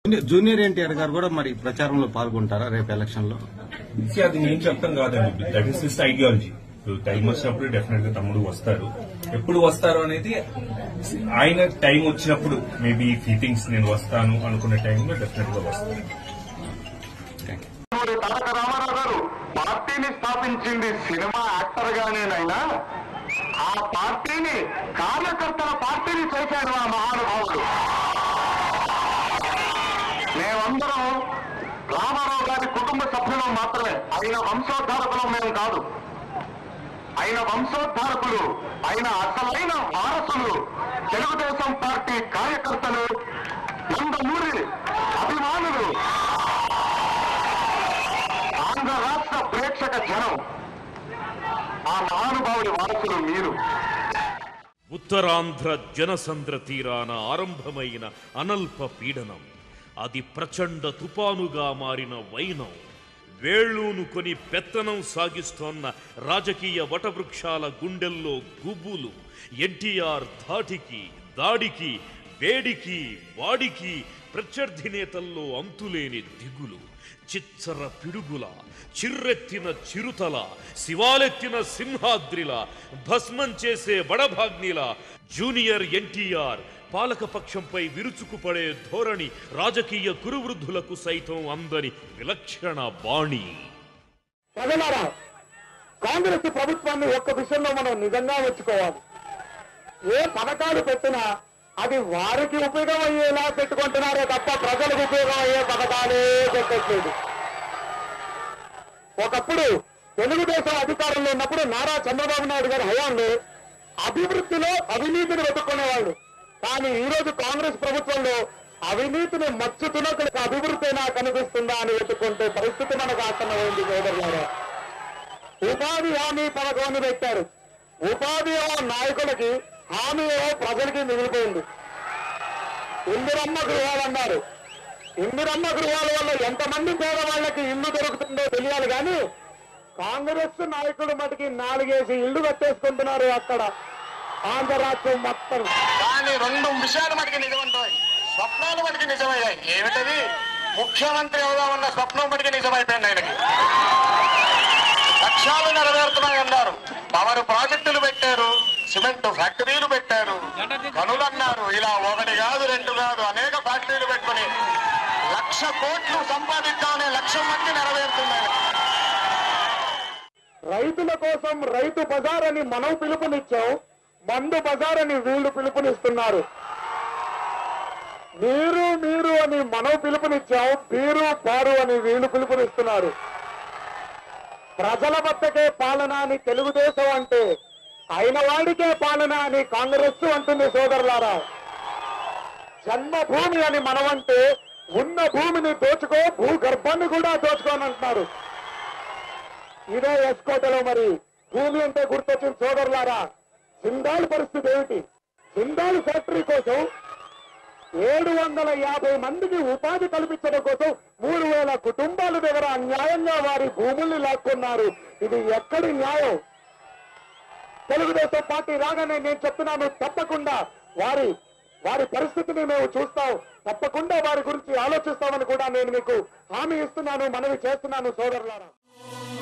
junior- junior NTR గారు కూడా మరి ప్రచారంలో పాల్గొంటారా రేపు ఎలక్షన్ లో ఇది అది నేను చెప్తాం కాదండి that is this ideology time వచ్చినప్పుడు డెఫినెట్ గా తమ్ముడు వస్తారు ఎప్పుడు వస్తారు అనేది ఆయన టైం వచ్చినప్పుడు మేబీ ఫీటింగ్స్ నేను వస్తాను అనుకునే టైంలో డెఫినెట్ గా వస్తాను ఇప్పుడు తారక రామారావు గారు పార్టీని స్థాపించింది సినిమా యాక్టర్ గానేనైనా ఆ పార్టీని కార్యకర్తల పార్టీని చేశాడు ఆ మహానుభావుడు మేమందరం రామారావు గారి కుటుంబ సభ్యులం మాత్రమే ఆయన వంశోద్ధారకులం మేము కాదు ఆయన వంశోద్ధారకులు ఆయన అసలైన వారసులు తెలుగుదేశం పార్టీ కార్యకర్తలు నందమూరి అభిమానులు ఆంధ్ర రాష్ట్ర ప్రేక్షక జనం ఆ మహానుభావుడి వారసులు మీరు ఉత్తరాంధ్ర జనసంద్ర తీరాన ఆరంభమైన అనల్ప పీడనం అది ప్రచండ తుపానుగా మారిన వైనం వేళ్ళూను కొని పెత్తనం సాగిస్తోన్న రాజకీయ వటవృక్షాల గుండెల్లో గుబులు ఎన్టీఆర్ ధాటికి దాడికి వేడికి వాడికి ప్రత్యర్థి నేతల్లో అంతులేని దిగులు చిచ్చర పిడుగుల చిర్రెత్తిన చిరుతల శివాలెత్తిన సింహాద్రిల భస్మం చేసే బడభాగ్నిల జూనియర్ ఎన్టీఆర్ పాలకపక్షంపై విరుచుకుపడే ధోరణి రాజకీయ కురువృద్ధులకు సైతం అందని విలక్షణ బాణి ప్రజలారా కాంగ్రెస్ ప్రభుత్వాన్ని ఒక్క విషయంలో మనం నిజంగా మెచ్చుకోవాలి ఏ పథకాలు పెట్టినా అది వారికి ఉపయోగం అయ్యేలా పెట్టుకుంటున్నారే తప్ప ప్రజలకు ఉపయోగం అయ్యే పథకాలే పెట్టట్లేదు ఒకప్పుడు తెలుగుదేశం అధికారంలో ఉన్నప్పుడు నారా చంద్రబాబు నాయుడు గారి హయాంలో అభివృద్ధిలో అవినీతిని వెతుక్కునేవాళ్ళు కానీ ఈ రోజు కాంగ్రెస్ ప్రభుత్వంలో అవినీతిని మచ్చు తునకులకు అభివృద్ధి అయినా కనిపిస్తుందా అని వెతుక్కుంటే పరిస్థితి మనకు ఆసన్నమైంది సోదరులారా ఉపాధి హామీ పథకాన్ని పెట్టారు ఉపాధి హామీ నాయకులకి హామీ ఏమో ప్రజలకి మిగిలిపోయింది ఇందిరమ్మ గృహాలు అన్నారు ఇందిరమ్మ గృహాల వల్ల ఎంతమంది పేదవాళ్ళకి ఇల్లు దొరుకుతుందో తెలియాలి కానీ కాంగ్రెస్ నాయకుడు మటుకి నాలుగేసి ఇల్లు కట్టేసుకుంటున్నారు అక్కడ ఆంధ్ర రాష్ట్రం మొత్తం కానీ రెండు విషయాలు మటుకి నిజమంటాయి స్వప్నాలు మటుకి నిజమయ్యాయి ఏమిటది ముఖ్యమంత్రి అవుదామన్న స్వప్నం మటుకి నిజమైపోయింది ఆయనకి లక్ష్యాలు నెరవేరుతున్నాయన్నారు పవర్ ప్రాజెక్టులు పెట్టారు సిమెంట్ ఫ్యాక్టరీలు పెట్టారు గనులు అన్నారు ఇలా ఒకటి కాదు రెండు కాదు అనేక ఫ్యాక్టరీలు పెట్టుకుని లక్ష కోట్లు సంపాదిద్దామనే లక్ష్యం మట్టి నెరవేరుతున్నాయి రైతుల కోసం రైతు బజార్ అని మనం పిలుపునిచ్చాం మందు బజార్ అని వీళ్ళు పిలుపునిస్తున్నారు మీరు మీరు అని మనం పిలుపునిచ్చాం బీరు పారు అని వీళ్ళు పిలుపునిస్తున్నారు ప్రజల వద్దకే పాలన అని తెలుగుదేశం అంటే అయిన వాడికే పాలన అని కాంగ్రెస్ అంటుంది సోదరులారా జన్మభూమి అని మనమంటే ఉన్న భూమిని దోచుకో భూగర్భాన్ని కూడా దోచుకోని అంటున్నారు ఇదే ఎస్కోటలో మరి భూమి అంటే గుర్తొచ్చిన సోదరులారా జిందాల్ పరిస్థితి ఏమిటి జిందాల్ ఫ్యాక్టరీ కోసం ఏడు వందల యాభై మందికి ఉపాధి కల్పించడం కోసం మూడు వేల కుటుంబాల దగ్గర అన్యాయంగా వారి భూముల్ని లాక్కున్నారు ఇది ఎక్కడి న్యాయం తెలుగుదేశం పార్టీ రాగానే నేను చెప్తున్నాను తప్పకుండా వారి వారి పరిస్థితిని మేము చూస్తాం తప్పకుండా వారి గురించి ఆలోచిస్తామని కూడా నేను మీకు హామీ ఇస్తున్నాను మనవి చేస్తున్నాను సోదరులారా